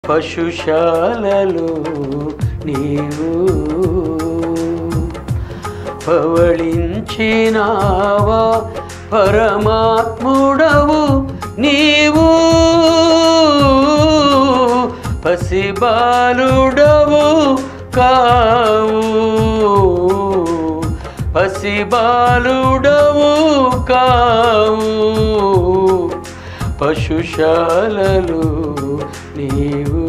పశుశాలలో నీవు పవళించినావా పరమాత్ముడవు నీవు పసిబాలుడవు కావు పసిబాలుడవు కావు పశుశాలలు నీవు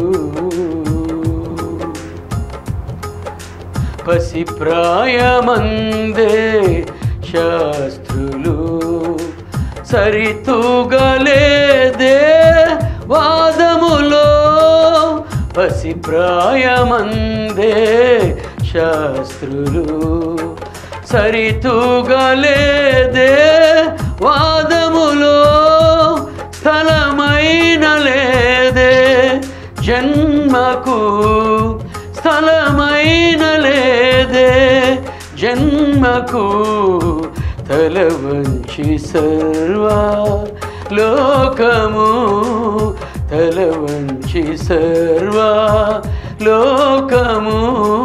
పసిప్రాయమందే శాస్త్రులు సరితూగలేదే వాదములో పసిప్రాయమందే శాస్త్రులు సరితూగలేదే వాదములో స్థలమైన లేదే జన్మకు స్థలమైన లేదే జన్మకు తల వంచి సర్వా లోకము తల వంచి సర్వా లోకము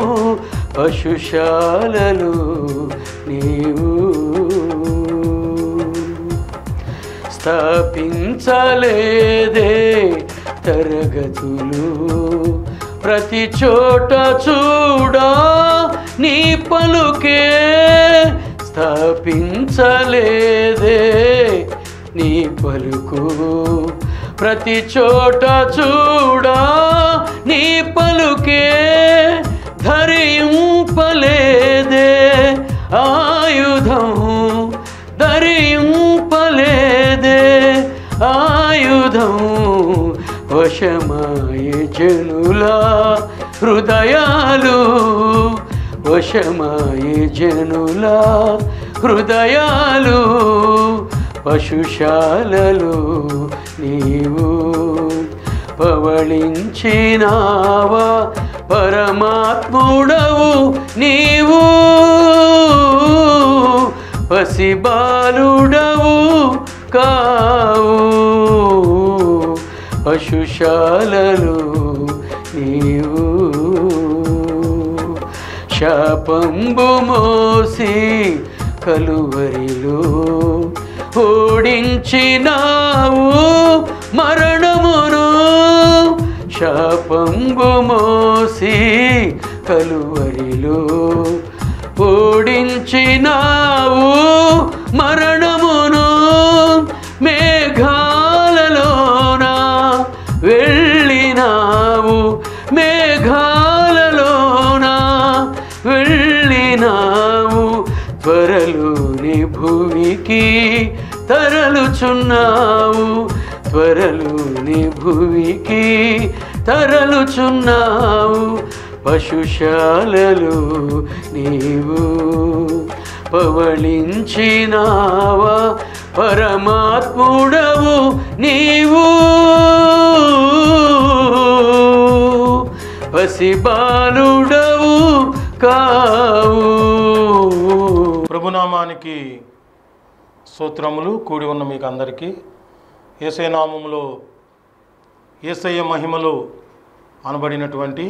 పశుశాలలు నీవు స్థాపించలేదే తరగతులు ప్రతి చోట చూడా నీ పలుకే స్థాపించలేదే నీ పలుకు ప్రతి చోట చూడా నీ పలుకే ధరింపలేదే ఆయుధం ధరింపలేదే ఆయుధం వశమాయ జనులా హృదయాలు వశమాయ జనులా హృదయాలు పశుశాలలు నీవు పవళించినావా పరమాత్ముడవు నీవు పసిబాలుడవు కావు పశుశాలలు నీవు శాపంబు మోసి కలువరిలో ఓడించినావు మరణమును శాపంబు మోసి కలువరిలో ఓడించినావు మరణమును మేఘాలలోన వెళ్ళినావు మేఘాలలోన వెళ్ళినావు త్వరలోని భూమికి తరలుచున్నావు త్వరలోని భూమికి తరలుచున్నావు పశుశాలలు నీవు పవళించినావా పరమాత్ముడవు నీవు పసిబాలుడవు కావు ప్రభునామానికి సూత్రములు కూడి ఉన్న మీకు అందరికీ ఏసై నామములో ఏసయ్య మహిమలో అనబడినటువంటి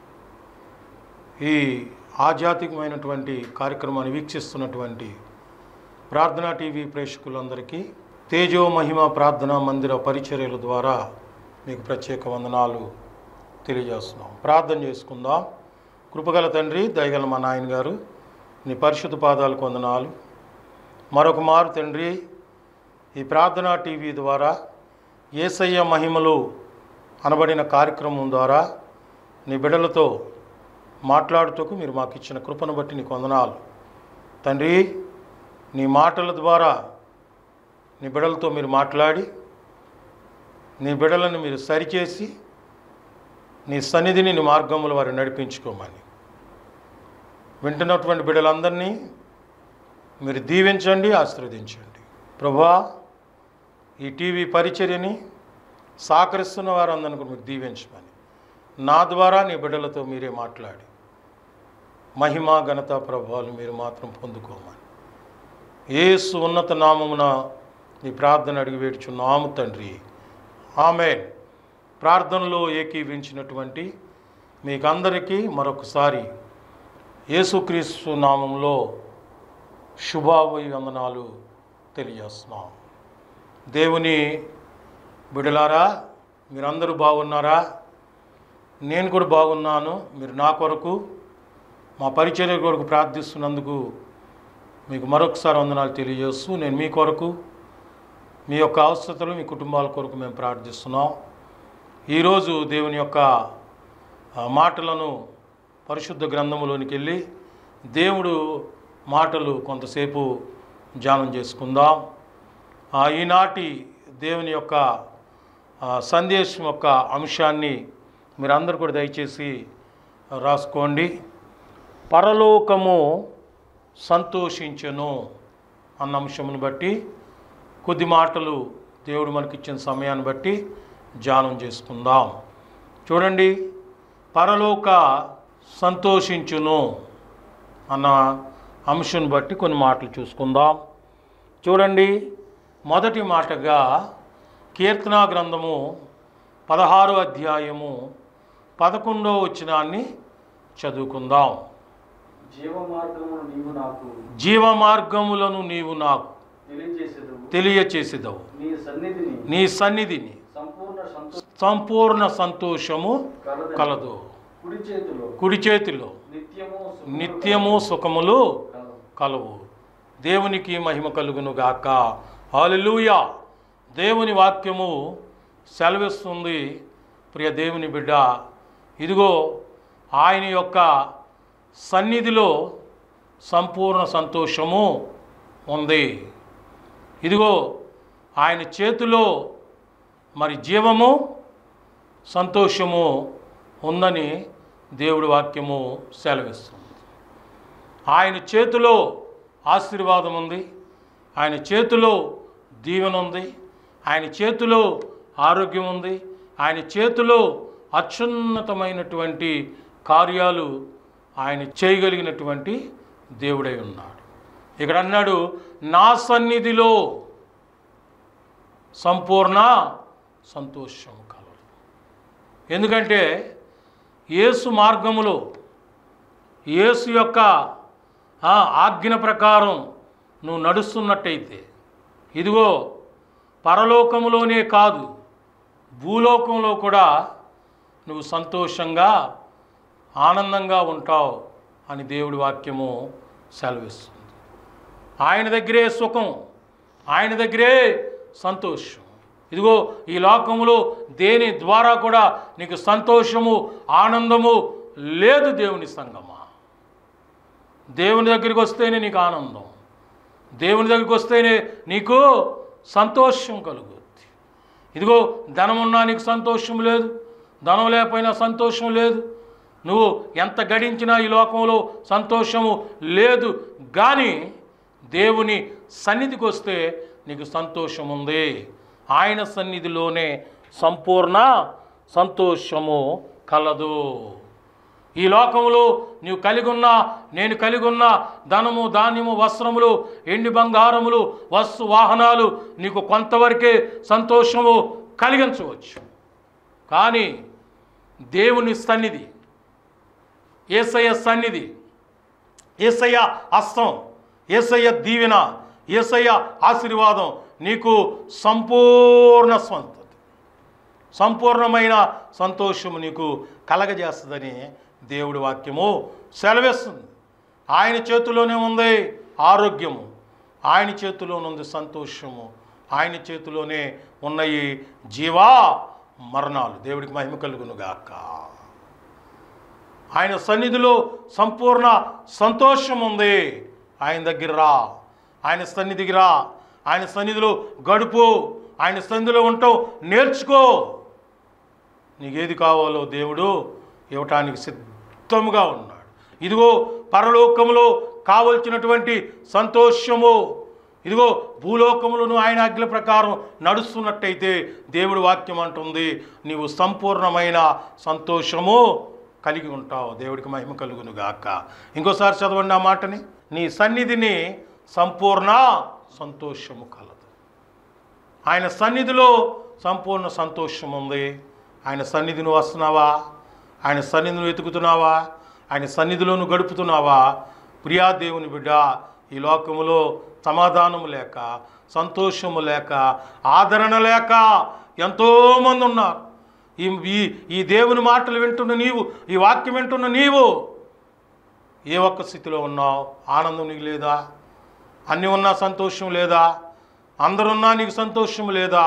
ఈ ఆధ్యాత్మికమైనటువంటి కార్యక్రమాన్ని వీక్షిస్తున్నటువంటి ప్రార్థనా టీవీ ప్రేక్షకులందరికీ తేజో మహిమ ప్రార్థనా మందిర పరిచర్యల ద్వారా మీకు ప్రత్యేక వందనాలు తెలియజేస్తున్నాం ప్రార్థన చేసుకుందాం కృపగల తండ్రి దయగల మా నాయన గారు నీ పరిశుద్ధ పాదాలకు వందనాలు మరొక మారు తండ్రి ఈ ప్రార్థనా టీవీ ద్వారా ఏసయ్య మహిమలు అనబడిన కార్యక్రమం ద్వారా నీ బిడ్డలతో మాట్లాడుటకు మీరు మాకు ఇచ్చిన కృపను బట్టి నీకు వందనాలు తండ్రి నీ మాటల ద్వారా నీ బిడ్డలతో మీరు మాట్లాడి నీ బిడ్డలను మీరు సరిచేసి నీ సన్నిధిని నీ మార్గముల వారు నడిపించుకోమని వింటున్నటువంటి బిడ్డలందరినీ మీరు దీవించండి ఆశీర్వదించండి ప్రభా ఈ టీవీ పరిచర్యని సహకరిస్తున్న వారందరిని కూడా మీరు దీవించమని నా ద్వారా నీ బిడ్డలతో మీరే మాట్లాడి మహిమ ఘనత ప్రభావాలు మీరు మాత్రం పొందుకోమని ఏసు ఉన్నత నామమున నీ ప్రార్థన అడిగి వేడుచున్నాము తండ్రి ఆమెన్ ప్రార్థనలో ఏకీవించినటువంటి మీకందరికీ మరొకసారి యేసుక్రీస్తు నామంలో శుభాభివందనాలు తెలియజేస్తున్నాం దేవుని బిడలారా మీరందరూ బాగున్నారా నేను కూడా బాగున్నాను మీరు నా కొరకు మా పరిచర్య కొరకు ప్రార్థిస్తున్నందుకు మీకు మరొకసారి వందనాలు తెలియజేస్తూ నేను మీ కొరకు మీ యొక్క అవసరతలు మీ కుటుంబాల కొరకు మేము ప్రార్థిస్తున్నాం ఈరోజు దేవుని యొక్క ఆ, మాటలను పరిశుద్ధ గ్రంథములోనికి వెళ్ళి దేవుడు మాటలు కొంతసేపు ధ్యానం చేసుకుందాం ఆ, ఈనాటి దేవుని యొక్క ఆ, సందేశం యొక్క అంశాన్ని మీరందరూ కూడా దయచేసి రాసుకోండి పరలోకము సంతోషించెను అన్న అంశమును బట్టి కొద్ది మాటలు దేవుడు మనకిచ్చిన సమయాన్ని బట్టి ధ్యానం చేసుకుందాం చూడండి పరలోక సంతోషించును అన్న అంశం బట్టి కొన్ని మాటలు చూసుకుందాం చూడండి మొదటి మాటగా కీర్తనా గ్రంథము పదహారో అధ్యాయము పదకొండో వచనాన్ని చదువుకుందాం జీవ మార్గమును నీవు నాకు జీవ మార్గములను నీవు నాకు తెలియజేసేదవు తెలియచేసేదవు నీ సన్నిధిని నీ సన్నిధిని సంపూర్ణ సంతోష సంపూర్ణ సంతోషము కలదు కలదు కుడి చేతిలో కుడి చేతిలో నిత్యము సుఖములు నిత్యము సుఖములు కలవు. కలవు దేవునికి మహిమ కలుగును గాక హాలెలూయా దేవుని వాక్యము సెలవిస్తుంది ప్రియ దేవుని బిడ్డ ఇదిగో ఆయన యొక్క సన్నిధిలో సంపూర్ణ సంతోషము ఉంది ఇదిగో ఆయన చేతిలో మరి జీవము సంతోషము ఉందని దేవుడి వాక్యము సెలవిస్తుంది ఆయన చేతిలో ఆశీర్వాదం ఉంది ఆయన చేతిలో దీవెన ఉంది ఆయన చేతిలో ఆరోగ్యం ఉంది ఆయన చేతిలో అత్యున్నతమైనటువంటి కార్యాలు ఆయన చేయగలిగినటువంటి దేవుడై ఉన్నాడు ఇక్కడ అన్నాడు నా సన్నిధిలో సంపూర్ణ సంతోషం కలదు ఎందుకంటే యేసు మార్గములో యేసు యొక్క ఆ, ఆజ్ఞ ప్రకారం నువ్వు నడుస్తున్నట్టయితే ఇదిగో పరలోకములోనే కాదు భూలోకంలో కూడా నువ్వు సంతోషంగా ఆనందంగా ఉంటావు అని దేవుడి వాక్యము సెలవిస్తుంది ఆయన దగ్గరే సుఖం ఆయన దగ్గరే సంతోషం ఇదిగో ఈ లోకములో దేని ద్వారా కూడా నీకు సంతోషము ఆనందము లేదు దేవుని సంగమా దేవుని దగ్గరికి వస్తేనే నీకు ఆనందం దేవుని దగ్గరికి వస్తేనే నీకు సంతోషం కలుగుద్ది ఇదిగో ధనం ఉన్నా నీకు సంతోషం లేదు ధనం లేకపోయినా సంతోషం లేదు నువ్వు ఎంత గడించినా ఈ లోకంలో సంతోషము లేదు కానీ దేవుని సన్నిధికి వస్తే నీకు సంతోషం ఉంది ఆయన సన్నిధిలోనే సంపూర్ణ సంతోషము కలదు ఈ లోకంలో నీవు కలిగి ఉన్న నేను కలిగి ఉన్న ధనము ధాన్యము వస్త్రములు ఎండి బంగారములు వస్తు వాహనాలు నీకు కొంతవరకే సంతోషము కలిగించవచ్చు కానీ దేవుని సన్నిధి ఏసయ్య సన్నిధి ఏసయ్య హస్తం ఏసయ్య దీవెన ఏసయ్య ఆశీర్వాదం నీకు సంపూర్ణ స్వంతది సంపూర్ణమైన సంతోషము నీకు కలగజేస్తుందని దేవుడి వాక్యము సెలవిస్తుంది ఆయన చేతిలోనే ఉంది ఆరోగ్యము ఆయన చేతిలోనే ఉంది సంతోషము ఆయన చేతిలోనే ఉన్నాయి జీవా మరణాలు దేవుడికి మహిమ కలుగును గాక ఆయన సన్నిధిలో సంపూర్ణ సంతోషం ఉంది ఆయన దగ్గర రా ఆయన సన్నిధికి రా ఆయన సన్నిధిలో గడుపు ఆయన సన్నిధిలో ఉంటావు నేర్చుకో నీకేది కావాలో దేవుడు ఇవ్వటానికి సిద్ధముగా ఉన్నాడు ఇదిగో పరలోకములో కావలసినటువంటి సంతోషము ఇదిగో భూలోకములను ఆయన ఆజ్ఞల ప్రకారం నడుస్తున్నట్టయితే దేవుడి వాక్యం అంటుంది నీవు సంపూర్ణమైన సంతోషము కలిగి ఉంటావు దేవుడికి మహిమ కలుగును గాక ఇంకోసారి చదవండి ఆ మాటని నీ సన్నిధిని సంపూర్ణ సంతోషము కలదు ఆయన సన్నిధిలో సంపూర్ణ సంతోషం ఉంది ఆయన సన్నిధిని వస్తున్నావా ఆయన సన్నిధిని వెతుకుతున్నావా ఆయన సన్నిధిలోను గడుపుతున్నావా ప్రియా దేవుని బిడ్డ ఈ లోకములో సమాధానము లేక సంతోషము లేక ఆదరణ లేక ఎంతోమంది ఉన్నారు ఈ ఈ ఈ దేవుని మాటలు వింటున్న నీవు ఈ వాక్యం వింటున్న నీవు ఏ ఒక్క స్థితిలో ఉన్నావు ఆనందం నీకు లేదా అన్నీ ఉన్నా సంతోషం లేదా అందరున్నా నీకు సంతోషం లేదా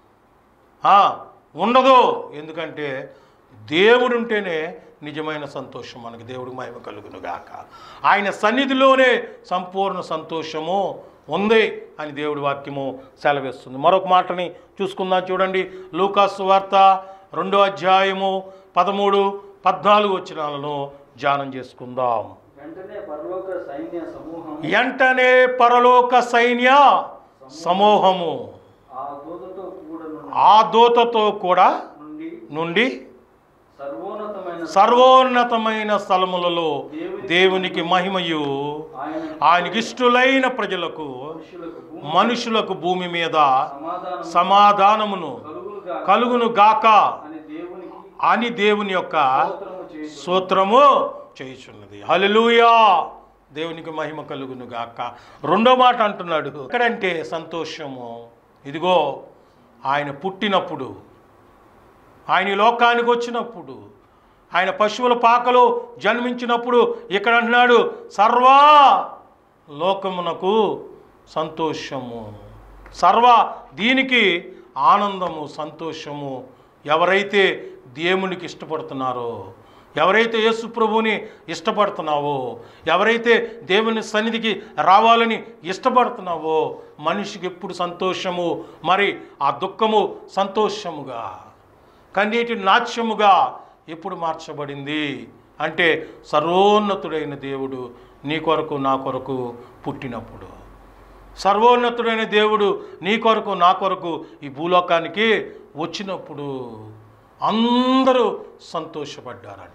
ఆ, ఉండదు ఎందుకంటే దేవుడు ఉంటేనే నిజమైన సంతోషం మనకి దేవుడికి మహిమ కలుగును గాక ఆయన సన్నిధిలోనే సంపూర్ణ సంతోషము ఉంది అని దేవుడి వాక్యము సెలవిస్తుంది మరొక మాటని చూసుకుందాం చూడండి లూకాసు వార్త రెండో అధ్యాయము పదమూడు పద్నాలుగు వచ్చినాలను ధ్యానం చేసుకుందాం వెంటనే పరలోక సైన్య సమూహం వెంటనే పరలోక సైన్య సమూహము ఆ దూతతో కూడా ఆ దూతతో కూడా నుండి నుండి సర్వోన్నతమైన సర్వోన్నతమైన స్థలములలో దేవునికి మహిమయు ఆయన ఆయనకి ఇష్టులైన ప్రజలకు మనుషులకు భూమి మనుషులకు భూమి మీద సమాధానం సమాధానమును కలుగులుగా కలుగును గాక అని దేవునికి అని దేవుని యొక్క స్తోత్రము చేయుచు సూత్రము చేయుచున్నది హల్లెలూయా దేవునికి మహిమ కలుగును గాక రెండో మాట అంటున్నాడు ఎక్కడంటే సంతోషము ఇదిగో ఆయన పుట్టినప్పుడు ఆయన ఈ లోకానికి వచ్చినప్పుడు ఆయన పశువుల పాకలో జన్మించినప్పుడు ఇక్కడ అంటున్నాడు సర్వా లోకమునకు సంతోషము సర్వ దీనికి ఆనందము సంతోషము ఎవరైతే దేవునికి ఇష్టపడుతున్నారో ఎవరైతే యేసు ప్రభువుని ఇష్టపడుతున్నావో ఎవరైతే దేవుని సన్నిధికి రావాలని ఇష్టపడుతున్నావో మనిషికి ఎప్పుడు సంతోషము మరి ఆ దుఃఖము సంతోషముగా కన్నీటి నాట్యముగా ఎప్పుడు మార్చబడింది అంటే సర్వోన్నతుడైన దేవుడు నీ కొరకు నా కొరకు పుట్టినప్పుడు సర్వోన్నతుడైన దేవుడు నీ కొరకు నా కొరకు ఈ భూలోకానికి వచ్చినప్పుడు అందరూ సంతోషపడ్డారంట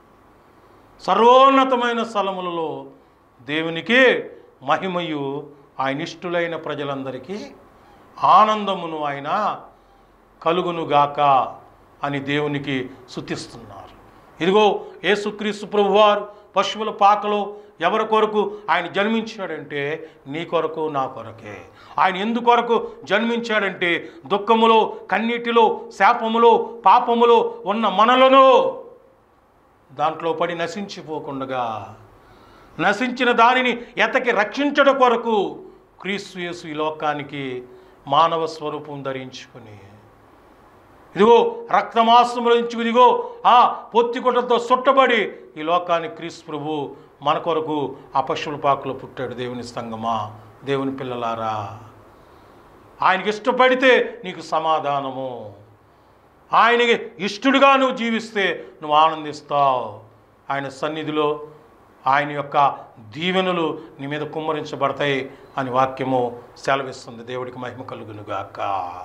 సర్వోన్నతమైన స్థలములలో దేవునికి మహిమయు ఆయన ఇష్టులైన ప్రజలందరికీ ఆనందమును ఆయన కలుగునుగాక అని దేవునికి శుతిస్తున్నారు ఇదిగో యేసుక్రీస్తు ప్రభువారు పశువుల పాకలో ఎవరి కొరకు ఆయన జన్మించాడంటే నీ కొరకు నా కొరకే ఆయన ఎందుకొరకు జన్మించాడంటే దుఃఖములో కన్నీటిలో శాపములో పాపములో ఉన్న మనలను దాంట్లో పడి నశించిపోకుండగా నశించిన దానిని ఎతకి రక్షించడం కొరకు క్రీస్తు యేసు ఈ లోకానికి మానవ స్వరూపం ధరించుకుని ఇదిగో రక్తమాసములు నుంచి ఇదిగో ఆ పొత్తికొట్టతో సుట్టబడి ఈ లోకానికి క్రీస్తు ప్రభు మన కొరకు ఆ పశువుల పాకులో పుట్టాడు దేవుని సంగమా దేవుని పిల్లలారా ఆయనకి ఇష్టపడితే నీకు సమాధానము ఆయనకి ఇష్టడుగా నువ్వు జీవిస్తే నువ్వు ఆనందిస్తావు ఆయన సన్నిధిలో ఆయన యొక్క దీవెనలు నీ మీద కుమ్మరించబడతాయి అని వాక్యము సెలవిస్తుంది దేవుడికి మహిమ కలుగునుగాక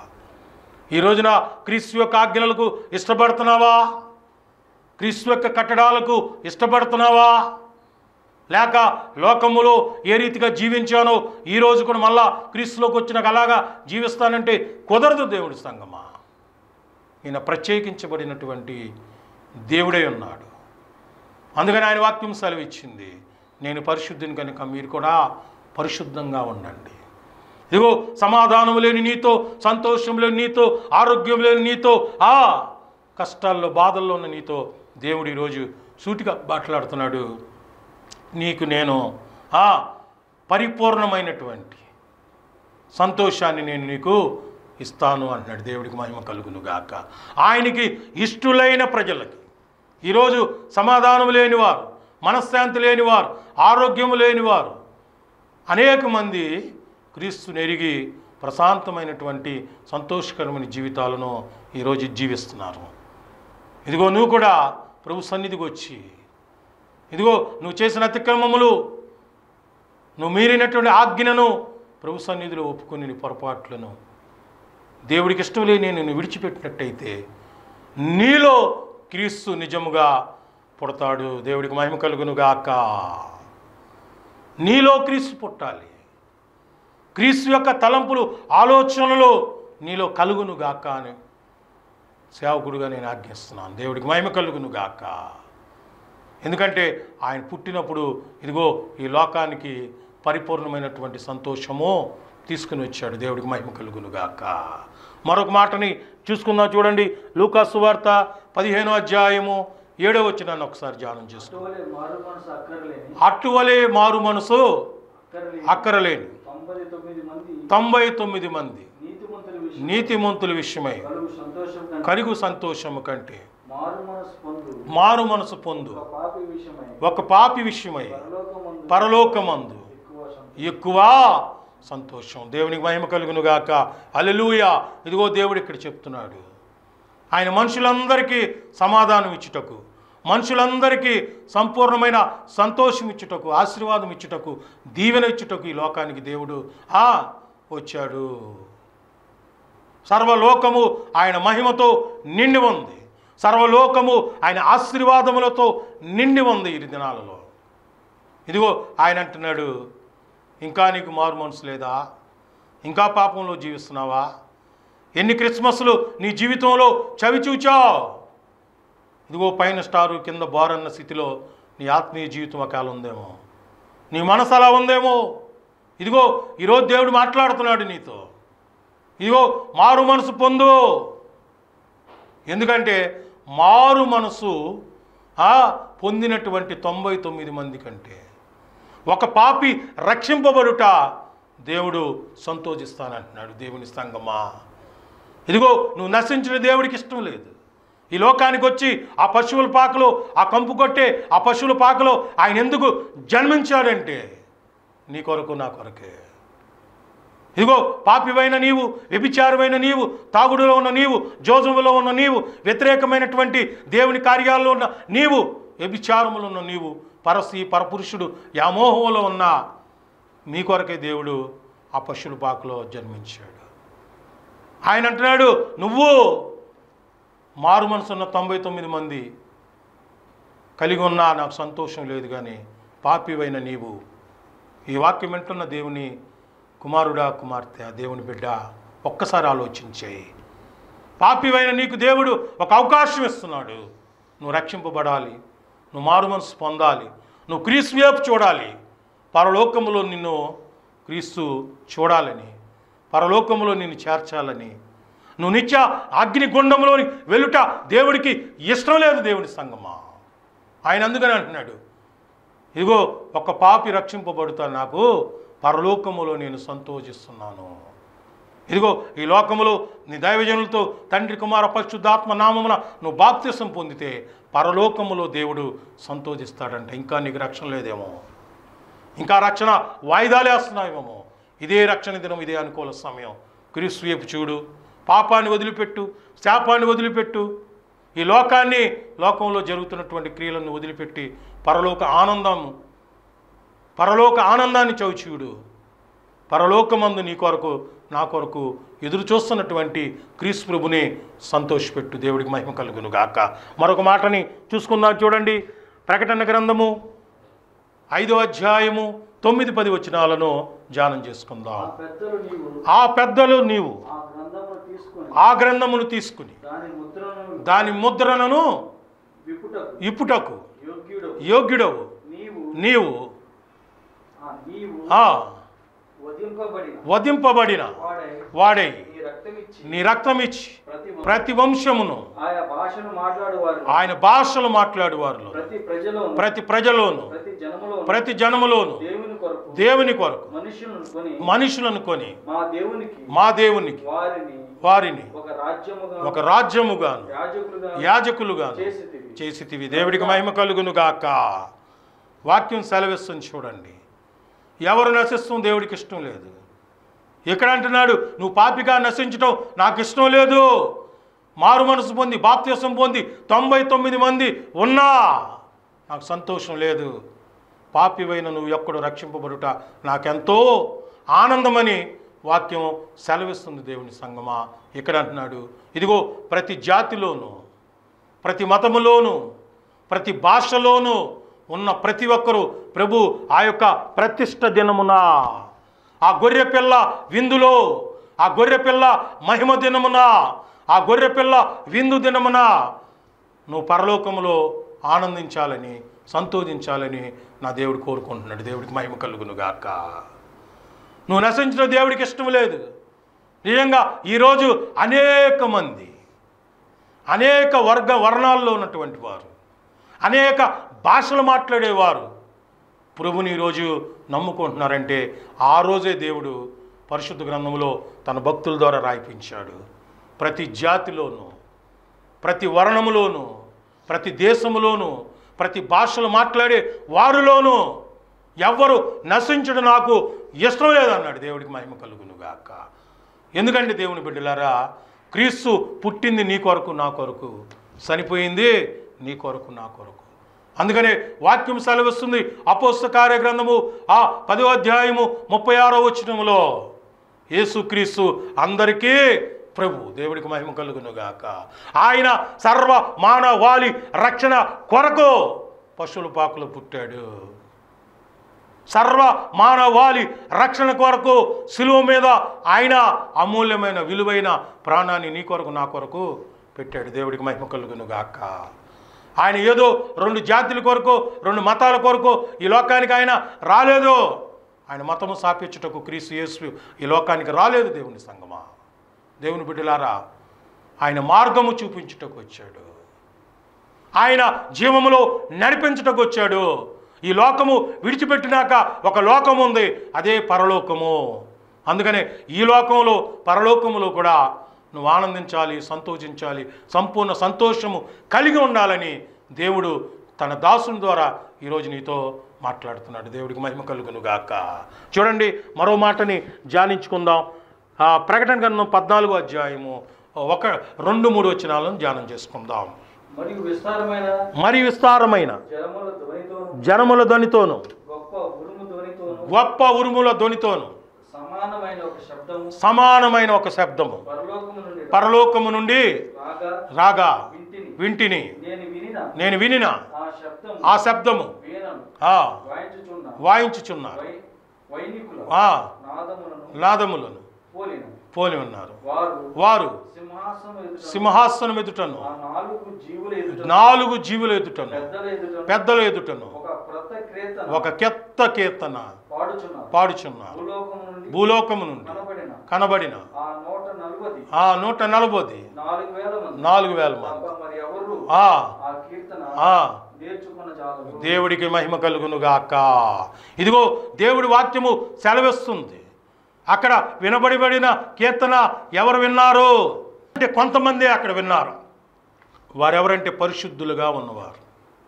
ఈ రోజున క్రీస్తు యొక్క ఆజ్ఞలకు ఇష్టపడుతున్నావా క్రీస్తు యొక్క కట్టడాలకు ఇష్టపడుతున్నావా లేక లోకములో ఏ రీతిగా జీవించానో ఈ రోజు కూడా మళ్ళా క్రీస్తులోకి వచ్చినాక అలాగా జీవిస్తానంటే కుదరదు దేవుడి సంగమా ఈయన ప్రత్యేకించబడినటువంటి దేవుడే ఉన్నాడు అందుకని ఆయన వాక్యం సెలవిచ్చింది నేను పరిశుద్ధిని కనుక మీరు కూడా పరిశుద్ధంగా ఉండండి ఇదిగో సమాధానం లేని నీతో సంతోషం లేని నీతో ఆరోగ్యం లేని నీతో ఆ కష్టాల్లో బాధల్లో ఉన్న నీతో దేవుడు ఈరోజు సూటిగా మాట్లాడుతున్నాడు నీకు నేను ఆ పరిపూర్ణమైనటువంటి సంతోషాన్ని నేను నీకు ఇస్తాను అంటున్నాడు దేవుడికి మహిమ కలుగును గాక ఆయనకి ఇష్టులైన ప్రజలకి ఈరోజు సమాధానం లేనివారు మనశ్శాంతి లేనివారు ఆరోగ్యం లేనివారు అనేక మంది క్రీస్తుని ఎరిగి ప్రశాంతమైనటువంటి సంతోషకరమైన జీవితాలను ఈరోజు జీవిస్తున్నారు ఇదిగో నువ్వు కూడా ప్రభు సన్నిధికి వచ్చి ఇదిగో నువ్వు చేసిన అతిక్రమములు నువ్వు మీరినటువంటి ఆజ్ఞను ప్రభు సన్నిధిలో ఒప్పుకొని నీ పొరపాట్లను దేవుడికి ఇష్టం లేని నేను విడిచిపెట్టినట్టయితే నీలో క్రీస్తు నిజముగా పుడతాడు దేవుడికి మహిమ కలుగునుగాక నీలో క్రీస్తు పుట్టాలి క్రీస్తు యొక్క తలంపులు ఆలోచనలు నీలో కలుగునుగాక అని సేవకుడుగా నేను ఆజ్ఞిస్తున్నాను దేవుడికి మహిమ కలుగును గాక ఎందుకంటే ఆయన పుట్టినప్పుడు ఇదిగో ఈ లోకానికి పరిపూర్ణమైనటువంటి సంతోషము తీసుకుని వచ్చాడు దేవుడికి మహిమ కలుగును గాక మరొక మాటని చూసుకుందాం చూడండి లూకాసు వార్త పదిహేనో అధ్యాయము ఏడో వచ్చినాన్ని ఒకసారి ధ్యానం చేసుకో అటువలే మారు మనసు అక్కర్లేని అట్టువలే మారు మనసు అక్కర్లేని అక్కరలేని తొంభై తొమ్మిది మంది తొంభై తొమ్మిది మంది నీతిమంతుల విషయం నీతిమంతుల విషయమై కలుగు సంతోషం కంటే కరుగు సంతోషము కంటే మారు మనసు పొందు మారు మనసు పొందు ఒక పాపి విషయమై ఒక పాపి విషయమై పరలోకమందు పరలోకమందు ఎక్కువ సంతోషం ఎక్కువ సంతోషం దేవునికి మహిమ కలుగును గాక అలెలుయ ఇదిగో దేవుడు ఇక్కడ చెప్తున్నాడు ఆయన మనుషులందరికీ సమాధానం ఇచ్చుటకు మనుషులందరికీ సంపూర్ణమైన సంతోషం ఇచ్చుటకు ఆశీర్వాదం ఇచ్చుటకు దీవెన ఇచ్చుటకు ఈ లోకానికి దేవుడు ఆ వచ్చాడు సర్వలోకము ఆయన మహిమతో నిండి ఉంది సర్వలోకము ఆయన ఆశీర్వాదములతో నిండి ఉంది ఈ దినాలలో ఇదిగో ఆయన అంటున్నాడు ఇంకా నీకు మారు మనసు లేదా ఇంకా పాపంలో జీవిస్తున్నావా ఎన్ని క్రిస్మస్లు నీ జీవితంలో చవి చూచావు ఇదిగో పైన స్టారు కింద బోరన్న స్థితిలో నీ ఆత్మీయ జీవితం ఒకవేళ ఉందేమో నీ మనసు అలా ఉందేమో ఇదిగో ఈరోజు దేవుడు మాట్లాడుతున్నాడు నీతో ఇదిగో మారు మనసు పొందు ఎందుకంటే మారు మనసు ఆ పొందినటువంటి తొంభై తొమ్మిది మంది కంటే ఒక పాపి రక్షింపబడుట దేవుడు సంతోషిస్తానంటున్నాడు దేవుని సంగమా ఇదిగో నువ్వు నశించిన దేవుడికి ఇష్టం లేదు ఈ లోకానికి వచ్చి ఆ పశువుల పాకలో ఆ కంపు కొట్టే ఆ పశువుల పాకలో ఆయన ఎందుకు జన్మించాడంటే నీ కొరకు నా కొరకే ఇదిగో పాపివైన నీవు వ్యభిచారమైన నీవు తాగుడులో ఉన్న నీవు జోజములో ఉన్న నీవు వ్యతిరేకమైనటువంటి దేవుని కార్యాల్లో ఉన్న నీవు వ్యభిచారములో ఉన్న నీవు పరసి పరపురుషుడు యామోహంలో ఉన్న మీ కొరకే దేవుడు ఆ పశువుల పాకలో జన్మించాడు ఆయన అంటున్నాడు నువ్వు మారు మనసున్న తొంభై తొమ్మిది మంది కలిగి ఉన్నా నాకు సంతోషం లేదు కానీ పాపివైన నీవు ఈ వాక్యం వింటున్న దేవుని కుమారుడా కుమార్తె ఆ దేవుని బిడ్డ ఒక్కసారి ఆలోచించేయి పాపివైన నీకు దేవుడు ఒక అవకాశం ఇస్తున్నాడు నువ్వు రక్షింపబడాలి నువ్వు మారు మనసు పొందాలి నువ్వు క్రీస్తు వైపు చూడాలి పరలోకములో నిన్ను క్రీస్తు చూడాలని పరలోకములో నిన్ను చేర్చాలని నువ్వు నిత్య అగ్నిగుండంలోని వెలుట దేవుడికి ఇష్టం లేదు దేవుడి సంగమా ఆయన అందుకని అంటున్నాడు ఇదిగో ఒక పాపి రక్షింపబడుతా నాకు పరలోకములో నేను సంతోషిస్తున్నాను ఇదిగో ఈ లోకములో నీ దైవజనులతో తండ్రి కుమార పరిశుద్ధాత్మ నామమున నువ్వు బాప్తిసం పొందితే పరలోకములో దేవుడు సంతోషిస్తాడంట ఇంకా నీకు రక్షణ లేదేమో ఇంకా రక్షణ వాయిదాలే వస్తున్నాయేమో ఇదే రక్షణ దినం ఇదే అనుకూల సమయం క్రీస్తు వైపు చూడు పాపాన్ని వదిలిపెట్టు శాపాన్ని వదిలిపెట్టు ఈ లోకాన్ని లోకంలో జరుగుతున్నటువంటి క్రియలను వదిలిపెట్టి పరలోక ఆనందం పరలోక ఆనందాన్ని చవిచూడు పరలోకమందు నీ కొరకు నా కొరకు ఎదురు చూస్తున్నటువంటి క్రీస్తు ప్రభుని సంతోషపెట్టు దేవుడికి మహిమ కలుగును గాక మరొక మాటని చూసుకుందాం చూడండి ప్రకటన గ్రంథము ఐదో అధ్యాయము తొమ్మిది పది వచనాలను ధ్యానం ఆ చేసుకుందాం పెద్దలు నీవు ఆ పెద్దలు నీవు ఆ గ్రంథమును తీసుకొని ఆ గ్రంథమును తీసుకుని దాని ముద్రను దాని ముద్రలను విప్పుటకు ఇప్పుటకు యోగ్యుడు యోగ్యుడవు నీవు నీవు ఆ నీవు ఆ వధింపబడిన వధింపబడిన వాడై వాడై నీ రక్తమిచ్చి నీ రక్తమిచ్చి ప్రతి వం- ప్రతి వంశమును ఆయా భాషను మాట్లాడువారు ఆయన భాషలు మాట్లాడు వారిలో ప్రతి ప్రజలోను ప్రతి ప్రజలోను ప్రతి జనములోను ప్రతి జనములోను దేవుని కొరకు దేవుని కొరకు మనుషులను కొని మనుషులను కొని మా దేవునికి మా దేవునికి వారిని వారిని ఒక రాజ్యముగా ఒక రాజ్యముగాను యాజకులుగా యాజకులుగాను చేసితివి చేసితివి దేవుడికి మహిమ కలుగును గాక వాక్యం సెలవిస్తుంది చూడండి ఎవరు నశిస్తాం దేవుడికి ఇష్టం లేదు ఇక్కడ అంటున్నాడు నువ్వు పాపిగా నశించటం నాకు ఇష్టం లేదు మారు మనసు పొంది బాప్త్యసం పొంది తొంభై తొమ్మిది మంది ఉన్నా నాకు సంతోషం లేదు పాపివైన నువ్వు ఎక్కడు రక్షింపబడుట నాకెంతో ఆనందమని వాక్యం సెలవిస్తుంది దేవుని సంగమా ఇక్కడ అంటున్నాడు ఇదిగో ప్రతి జాతిలోనూ ప్రతి మతములోను ప్రతి భాషలోనూ ఉన్న ప్రతి ఒక్కరూ ప్రభు ఆ యొక్క ప్రతిష్ట దినమున ఆ గొర్రె పిల్ల విందులో ఆ గొర్రె పిల్ల మహిమ దినమున ఆ గొర్రె పిల్ల విందు దినమున నువ్వు పరలోకములో ఆనందించాలని సంతోషించాలని నా దేవుడు కోరుకుంటున్నాడు దేవుడికి మహిమ కలుగును గాక నువ్వు నశించిన దేవుడికి ఇష్టం లేదు నిజంగా ఈరోజు అనేక మంది అనేక వర్గ వర్ణాల్లో ఉన్నటువంటి వారు అనేక భాషలు మాట్లాడేవారు ప్రభుని ఈరోజు నమ్ముకుంటున్నారంటే ఆ రోజే దేవుడు పరిశుద్ధ గ్రంథంలో తన భక్తుల ద్వారా రాయిపించాడు ప్రతి జాతిలోనూ ప్రతి వర్ణములోనూ ప్రతి దేశములోనూ ప్రతి భాషలు మాట్లాడే వారిలోనూ ఎవ్వరు నశించడం నాకు ఇష్టం లేదన్నాడు దేవుడికి మహిమ కలుగును గాక ఎందుకంటే దేవుని బిడ్డలారా క్రీస్తు పుట్టింది నీ కొరకు నా కొరకు చనిపోయింది నీ కొరకు నా కొరకు అందుకనే వాక్యం సెలవిస్తుంది అపోస్త కార్యగ్రంథము ఆ పదో అధ్యాయము ముప్పై ఆరో వచనములో యేసుక్రీస్తు అందరికీ ప్రభు దేవుడికి మహిమ కలుగును గాక ఆయన సర్వ మానవాళి రక్షణ కొరకు పశువుల పాకులు పుట్టాడు సర్వ మానవాళి రక్షణ కొరకు సిలువ మీద ఆయన అమూల్యమైన విలువైన ప్రాణాన్ని నీ కొరకు నా కొరకు పెట్టాడు దేవుడికి మహిమ కలుగును గాక ఆయన ఏదో రెండు జాతుల కొరకు రెండు మతాల కొరకు ఈ లోకానికి ఆయన రాలేదు ఆయన మతము స్థాపించుటకు క్రీస్తు యేసు ఈ లోకానికి రాలేదు దేవుని సంగమా దేవుని బిడ్డలారా ఆయన మార్గము చూపించుటకు వచ్చాడు ఆయన జీవములో నడిపించుటకు వచ్చాడు ఈ లోకము విడిచిపెట్టినాక ఒక లోకం ఉంది అదే పరలోకము అందుకనే ఈ లోకంలో పరలోకములో కూడా నువ్వు ఆనందించాలి సంతోషించాలి సంపూర్ణ సంతోషము కలిగి ఉండాలని దేవుడు తన దాసుని ద్వారా ఈరోజు నీతో మాట్లాడుతున్నాడు దేవుడికి మహిమ కలుగును గాక చూడండి మరో మాటని ధ్యానించుకుందాం ఆ ప్రకటన గ్రంథం పద్నాలుగో అధ్యాయము ఒక రెండు మూడు వచనాలను ధ్యానం చేసుకుందాం మరియు విస్తారమైన మరి విస్తారమైన జలముల ధ్వనితోను జనముల ధ్వనితోను గొప్ప ఉరుము ధ్వనితోను గొప్ప ఉరుముల ధ్వనితోను సమానమైన ఒక శబ్దము సమానమైన ఒక శబ్దము పరలోకము నుండి పరలోకము నుండి రాగా రాగా వింటిని వింటిని నేను వినిన నేను వినిన ఆ శబ్దం ఆ శబ్దము వీణను ఆ వాయించుచున్న వాయించుచున్నారు వై- వైనికుల ఆ నాదములను నాదములను పోలిన పోలి ఉన్నారు వారు వారు సింహాసనం ఎదుట సింహాసనం ఎదుటను ఆ నాలుగు జీవుల ఎదుట నాలుగు జీవుల ఎదుటను పెద్దల ఎదుట పెద్దల ఎదుటను ఒక క్రొత్త క్రేతన ఒక కెత్త కీర్తన పాడుచున్నారు పాడుచున్నారు భూలోకము నుండి భూలోకము నుండి కనబడిన కనబడిన ఆ నూట నలువది ఆ నూట నలభై నాలుగు వేల మంది నాలుగు వేల మంది తప్ప మరి ఎవరు ఆ ఆ కీర్తన ఆ నేర్చుకున్న చాలు దేవుడికి మహిమ కలుగునుగాక ఇదిగో దేవుడి వాక్యము సెలవిస్తుంది అక్కడ వినబడిబడిన కీర్తన ఎవరు విన్నారు అంటే కొంతమంది అక్కడ విన్నారు వారెవరంటే పరిశుద్ధులుగా ఉన్నవారు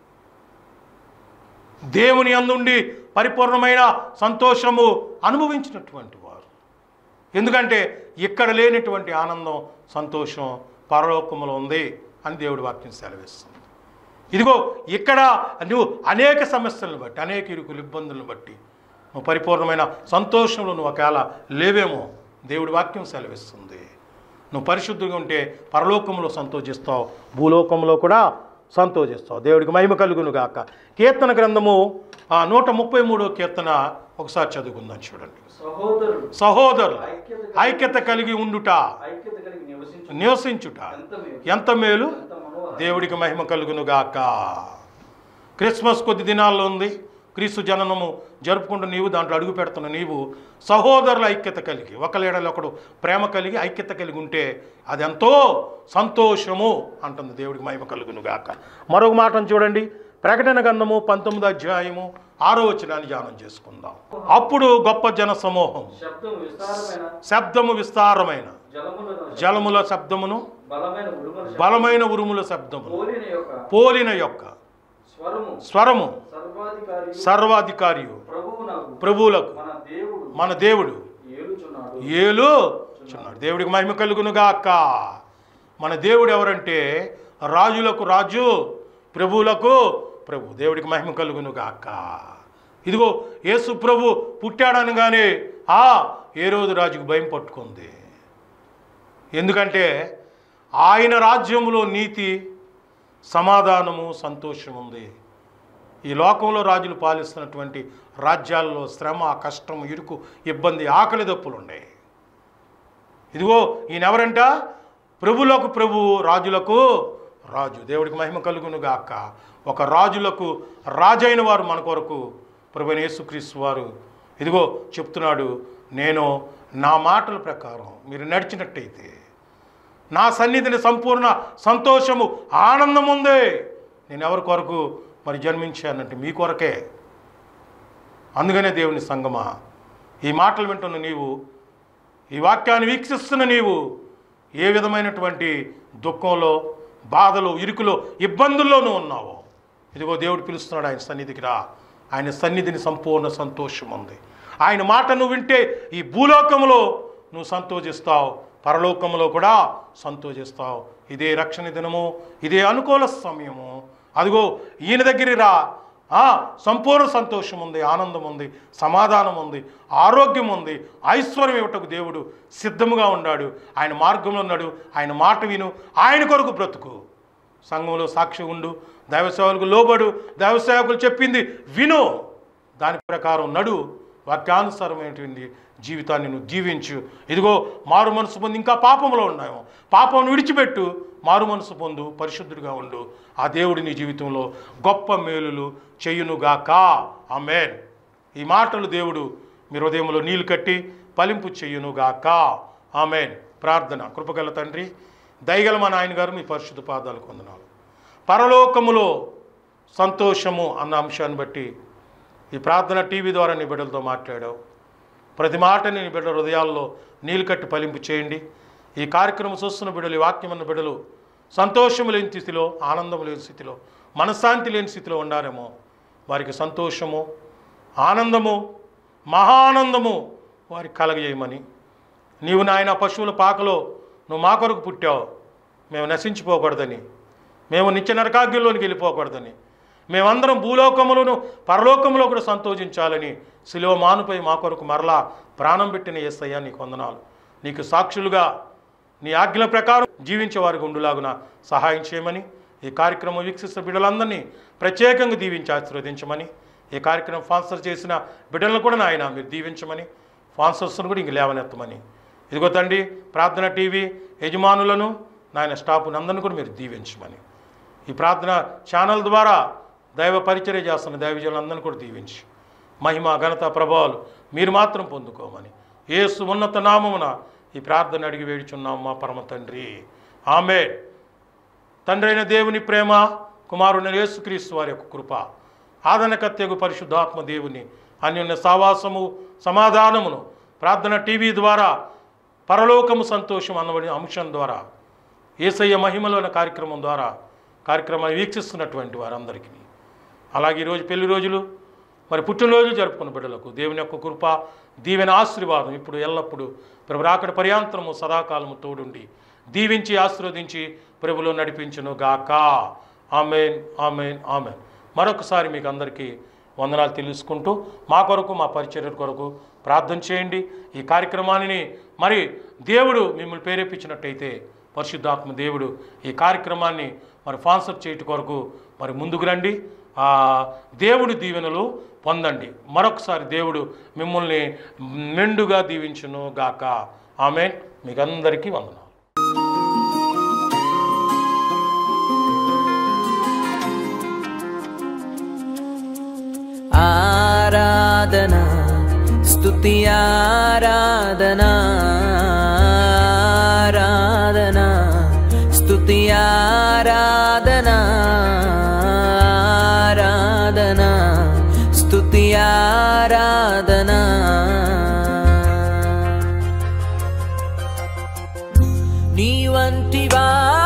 దేవుని అందుండి పరిపూర్ణమైన సంతోషము అనుభవించినటువంటి వారు ఎందుకంటే ఇక్కడ లేనటువంటి ఆనందం సంతోషం పరలోకములో ఉంది అని దేవుడి వాక్యం సెలవిస్తుంది ఇదిగో ఇక్కడ నువ్వు అనేక సమస్యలను బట్టి అనేక ఇరుకులు ఇబ్బందులను బట్టి నువ్వు పరిపూర్ణమైన సంతోషంలో నువ్వు ఒకవేళ లేవేమో దేవుడి వాక్యం సెలవిస్తుంది నువ్వు పరిశుద్ధిగా ఉంటే పరలోకంలో సంతోషిస్తావు భూలోకంలో కూడా సంతోషిస్తావు దేవుడికి మహిమ కలుగును గాక కీర్తన గ్రంథము ఆ నూట ముప్పై మూడో కీర్తన ఒకసారి చదువుకుందాం చూడండి సహోదరుడు సహోదరు ఐక్యత ఐక్యత కలిగి ఉండుట ఐక్యత కలిగి నివసించు నివసించుట ఎంత మేలు ఎంత మేలు ఎంత మనోహరం దేవుడికి మహిమ కలుగును గాక క్రిస్మస్ కొద్ది దినాల్లో ఉంది క్రీస్తు జననము జరుపుకుంటూ నీవు దాంట్లో అడుగు పెడుతున్న నీవు సహోదరుల ఐక్యత కలిగి ఒకలేడలో ఒకడు ప్రేమ కలిగి ఐక్యత కలిగి ఉంటే అదెంతో సంతోషము అంటుంది దేవుడికి మహిమ కలుగును గాక మరొక మాటను చూడండి ప్రకటన గంధము పంతొమ్మిది అధ్యాయము ఆరో వచనాన్ని ధ్యానం చేసుకుందాం అప్పుడు గొప్ప జన సమూహం శబ్దం విస్తారమైన శబ్దము విస్తారమైన జలముల జలముల శబ్దమును బలమైన ఉరుముల శబ్దం బలమైన ఉరుముల శబ్దమును పోలిన యొక్క పోలిన యొక్క స్వరము స్వరము సర్వాధికారి సర్వాధికారియు ప్రభువునకు ప్రభువులకు మన దేవుడు మన దేవుడు ఏలుచున్నాడు ఏలు చున్నాడు దేవుడికి మహిమ కలుగునుగాక మన దేవుడు ఎవరంటే రాజులకు రాజు ప్రభువులకు ప్రభు దేవుడికి మహిమ కలుగునుగాక ఇదిగో యేసు ప్రభు పుట్టాడనగానే ఆ ఏ రోజు రాజుకు భయం పట్టుకుంది ఎందుకంటే ఆయన రాజ్యంలో నీతి సమాధానము సంతోషం ఉంది ఈ లోకంలో రాజులు పాలిస్తున్నటువంటి రాజ్యాల్లో శ్రమ కష్టం ఇరుకు ఇబ్బంది ఆకలి దప్పులు ఉన్నాయి ఇదిగో ఈయన ఎవరంట ప్రభులకు ప్రభు రాజులకు రాజు దేవుడికి మహిమ కలుగును గాక ఒక రాజులకు రాజైన వారు మన కొరకు ప్రభు యేసుక్రీస్తు వారు ఇదిగో చెప్తున్నాడు నేను నా మాటల ప్రకారం మీరు నడిచినట్టయితే నా సన్నిధిని సంపూర్ణ సంతోషము ఆనందం ఉంది నేను ఎవరి కొరకు మరి జన్మించానంటే మీ కొరకే అందుకనే దేవుని సంగమా ఈ మాటలు వింటున్న నీవు ఈ వాక్యాన్ని వీక్షిస్తున్న నీవు ఏ విధమైనటువంటి దుఃఖంలో బాధలో ఇరుకులో ఇబ్బందుల్లోనూ ఉన్నావో ఇదిగో దేవుడు పిలుస్తున్నాడు ఆయన సన్నిధికి రా ఆయన సన్నిధిని సంపూర్ణ సంతోషం ఉంది ఆయన మాట నువ్వు వింటే ఈ భూలోకంలో నువ్వు సంతోషిస్తావు పరలోకంలో కూడా సంతోషిస్తావు ఇదే రక్షణ దినము ఇదే అనుకూల సమయము అదిగో ఈయన దగ్గరికి రా ఆ, సంపూర్ణ సంతోషం ఉంది ఆనందం ఉంది సమాధానం ఉంది ఆరోగ్యం ఉంది ఐశ్వర్యం ఇవ్వటకు దేవుడు సిద్ధముగా ఉన్నాడు ఆయన మార్గంలో ఉన్నాడు ఆయన మాట విను ఆయన కొరకు బ్రతుకు సంఘంలో సాక్షి ఉండు దైవసేవకులకు లోబడు దైవసేవకులు చెప్పింది విను దాని ప్రకారం నడు వాక్యానుసారమైనటువంటి జీవితాన్ని నువ్వు జీవించు ఇదిగో మారు మనసు పొంది ఇంకా పాపంలో ఉన్నాము పాపం విడిచిపెట్టు మారు మనసు పొందు పరిశుద్ధుడిగా ఉండు ఆ దేవుడి నీ జీవితంలో గొప్ప మేలులు చెయ్యునుగాక ఆమేన్ ఈ మాటలు దేవుడు మీ హృదయంలో నీళ్లు కట్టి ఫలింపు చెయ్యునుగాక ఆమెన్ ప్రార్థన కృపగల తండ్రి దయగల మా నాయన గారు మీ పరిశుద్ధ పాదాలకు వందనాలు పరలోకములో సంతోషము అన్న అంశాన్ని బట్టి ఈ ప్రార్థన టీవీ ద్వారా నీ బిడ్డలతో మాట్లాడావు ప్రతి మాటని నీ బిడ్డల హృదయాల్లో నీళ్ళు కట్టి ఫలింపు చేయండి ఈ కార్యక్రమం చూస్తున్న బిడ్డలు ఈ వాక్యం ఉన్న బిడ్డలు సంతోషం లేని స్థితిలో ఆనందం లేని స్థితిలో మనశ్శాంతి లేని స్థితిలో ఉండారేమో వారికి సంతోషము ఆనందము మహానందము వారికి కలగజేయమని నీవు నాయన పశువుల పాకలో నువ్వు మా కొరకు పుట్టావు మేము నశించిపోకూడదని మేము నిత్య నరకాగ్యంలోనికి వెళ్ళిపోకూడదని మేమందరం భూలోకములను పరలోకములో కూడా సంతోషించాలని శిలువ మానుపై మా కొరకు మరలా ప్రాణం పెట్టిన ఏసయ్యా నీకు వందనాలు నీకు సాక్షులుగా నీ ఆజ్ఞల ప్రకారం జీవించే వారికి ఉండులాగున సహాయం చేయమని ఈ కార్యక్రమం వీక్షిస్తున్న బిడ్డలందరినీ ప్రత్యేకంగా దీవించి ఆశీర్వదించమని ఈ కార్యక్రమం స్పాన్సర్ చేసిన బిడ్డలను కూడా నాయన మీరు దీవించమని స్పాన్సర్స్ను కూడా ఇంక లేవనెత్తమని ఇదిగో తండ్రి ప్రార్థన టీవీ యజమానులను నాయన స్టాఫ్ను అందరిని కూడా మీరు దీవించమని ఈ ప్రార్థన ఛానల్ ద్వారా దైవ పరిచర్య చేస్తున్న దైవజనులందరినీ కూడా దీవించి మహిమ ఘనత ప్రభావాలు మీరు మాత్రం పొందుకోమని యేసు ఉన్నత నామమున ఈ ప్రార్థన అడిగి వేడుచున్నాం మా పరమ తండ్రి ఆమె తండ్రి అయిన దేవుని ప్రేమ కుమారుని యేసుక్రీస్తు వారి యొక్క కృప ఆదనకత్యగు పరిశుద్ధాత్మ దేవుని అన్యోన్య సావాసము సమాధానమును ప్రార్థన టీవీ ద్వారా పరలోకము సంతోషం అన్నబడి అంశం ద్వారా ఏసయ్య మహిమలోని కార్యక్రమం ద్వారా కార్యక్రమాన్ని వీక్షిస్తున్నటువంటి వారందరికీ అలాగే ఈరోజు పెళ్లి రోజులు మరి పుట్టినరోజులు జరుపుకున్న బిడ్డలకు దేవుని యొక్క కృప దీవెన ఆశీర్వాదం ఇప్పుడు ఎల్లప్పుడూ ప్రభు రాకడ పర్యాంతరము సదాకాలము తోడుండి దీవించి ఆశీర్వదించి ప్రభులో నడిపించును గాక ఆమెన్ ఆమెన్ ఆమెన్ మరొకసారి మీకు అందరికీ వందనాలు తెలుసుకుంటూ మా కొరకు మా పరిచర్య కొరకు ప్రార్థన చేయండి ఈ కార్యక్రమాన్ని మరి దేవుడు మిమ్మల్ని ప్రేరేపించినట్టయితే పరిశుద్ధాత్మ దేవుడు ఈ కార్యక్రమాన్ని మరి స్పాన్సర్ చేయటం కొరకు మరి ముందుకు రండి ఆ దేవుడి దీవెనలు పొందండి మరొకసారి దేవుడు మిమ్మల్ని మెండుగా దీవించును గాక ఆమె మీకు అందరికీ వందనాలు ఆరాధన స్తుతి ఆరాధన ఆరాధన స్తుతి ఆరాధన ఆరాధన స్తుతి ఆరాధన నీ వంటి వా